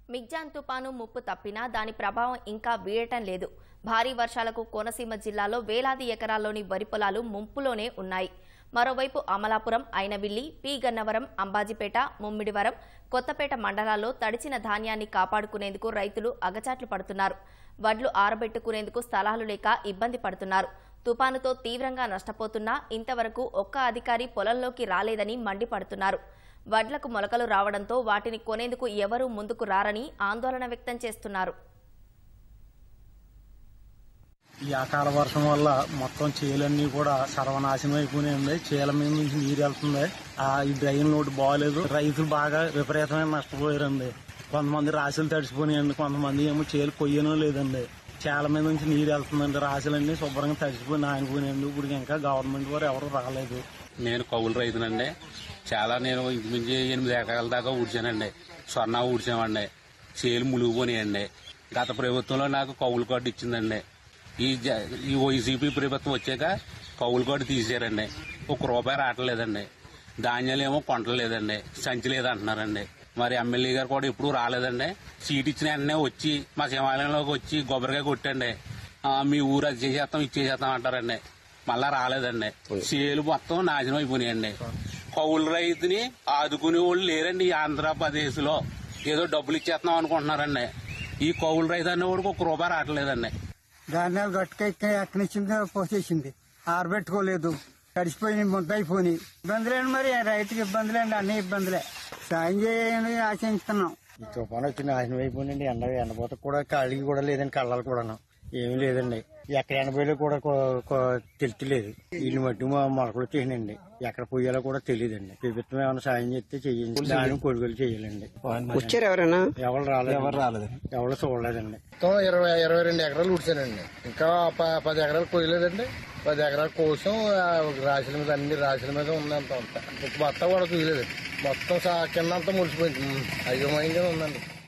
మిగ్జాన్ తుపాను ముప్పు తప్పినా దాని ప్రభావం ఇంకా వీడటం లేదు భారీ వర్షాలకు కోనసీమ జిల్లాలో వేలాది ఎకరాల్లోని వరి పొలాలు ముంపులోనే ఉన్నాయి మరోవైపు అమలాపురం ఐనవిల్లి పి గన్నవరం అంబాజీపేట ముమ్మిడివరం కొత్తపేట మండలాల్లో తడిచిన ధాన్యాన్ని కాపాడుకునేందుకు రైతులు అగచాట్లు పడుతున్నారు వడ్లు ఆరబెట్టుకునేందుకు స్థలాలు లేక ఇబ్బంది పడుతున్నారు తుపానుతో తీవ్రంగా నష్టపోతున్నా ఇంతవరకు ఒక్క అధికారి పొలంలోకి రాలేదని మండిపడుతున్నారు వడ్లకు మొలకలు రావడంతో వాటిని కొనేందుకు ఎవరూ ముందుకు రారని ఆందోళన వ్యక్తం చేస్తున్నారు ఈ అకాల వర్షం వల్ల మొత్తం చేలన్నీ కూడా సర్వనాశనం అయిపోయినాయండి చేల మీద నుంచి నీరు వెళ్తుంది ఆ ఈ డ్రైన్ లోడ్ బాగాలేదు రైతులు బాగా విపరీతమైన నష్టపోయారండి కొంతమంది రాశులు తడిసిపోయినాయండి కొంతమంది ఏమో చేలు కొయ్యనో లేదండి చేల మీద నుంచి నీరు వెళ్తుందండి రాశులన్నీ శుభ్రంగా తడిసిపోయి నానిపోయినాయండి ఇప్పుడు ఇంకా గవర్నమెంట్ వారు ఎవరు రాలేదు నేను కౌలు రైతునండి చాలా నేను ఇంచుమించు ఎనిమిది ఎకరాల దాకా ఊడ్చానండి స్వర్ణ ఊడ్చామండి చేలు మునిగిపోయాయండి గత ప్రభుత్వంలో నాకు కౌలు కార్డు ఇచ్చిందండి ఈ జ- ఈ వైసీపీ ప్రభుత్వం వచ్చాక కౌలు కార్డు తీసారండి ఒక రూపాయి రావట్లేదండి ధాన్యాలు ఏమో కొంటలేదండి సంచి లేదంటున్నారండి మరి ఎమ్మెల్యే గారు కూడా ఎప్పుడూ రాలేదండి సీట్ ఇచ్చిన వెంటనే వచ్చి మా శివాలయంలోకి వచ్చి కొబ్బరికాయ కొట్టండి ఆ, మీ ఊరు అది చేసేస్తాం ఇచ్చేసేస్తాం అంటారండి మళ్ళా రాలేదండి చేలు మొత్తం నాశనం అయిపోయినాయండి కౌలు రైతుని ఆదుకునే వాళ్ళు లేరండి ఈ ఆంధ్రప్రదేశ్ లో ఏదో డబ్బులు ఇచ్చేస్తున్నాం అనుకుంటున్నారండి ఈ కౌలు రైతు అనేవాడికి ఒక రూపాయి రావట్లేదండి ధాన్యాలు గట్టుక ఎక్కడి నుంచి పోసేసింది ఆరబెట్టుకోలేదు తడిసిపోయి ముద్దయిపోయి ఇబ్బందులేండి మరి రైతుకి ఇబ్బందులేండి అన్ని ఇబ్బందులే సాయం చేయాలని ఆశిస్తున్నాం ఈ తుఫాను వచ్చి నాశనం అయిపోయిందండి ఎండ ఎండపోత కూడా కాళ్ళకి కూడా లేదండి కళ్ళకి కూడాను ఏమీ లేదండి ఎక్కడ ఎండపోయలో కూడా తెలియలేదు వీళ్ళు మట్టి మా మొలకలు చేసినండి ఎక్కడ పోయాలో కూడా తెలియదండి ప్రభుత్వం ఏమైనా సాయం చేస్తే చెయ్యండి దాని కొడుకులు చేయాలండి వచ్చారు ఎవరైనా ఎవరు రాలేదు ఎవరు రాలేదు ఎవరు చూడలేదండి మొత్తం ఇరవై ఇరవై రెండు ఎకరాలు ఉడిచానండి ఇంకా ప- పది ఎకరాలు కొయ్యలేదండి పది ఎకరాల కోసం ఆ రాశుల మీద అన్ని రాశుల మీద ఉందంత అంతా ఒక బత్త కూడా కుయ్యలేదు మొత్తం సా- కింద అంతా ముడిచిపోయింది అయోమయంగా ఉందండి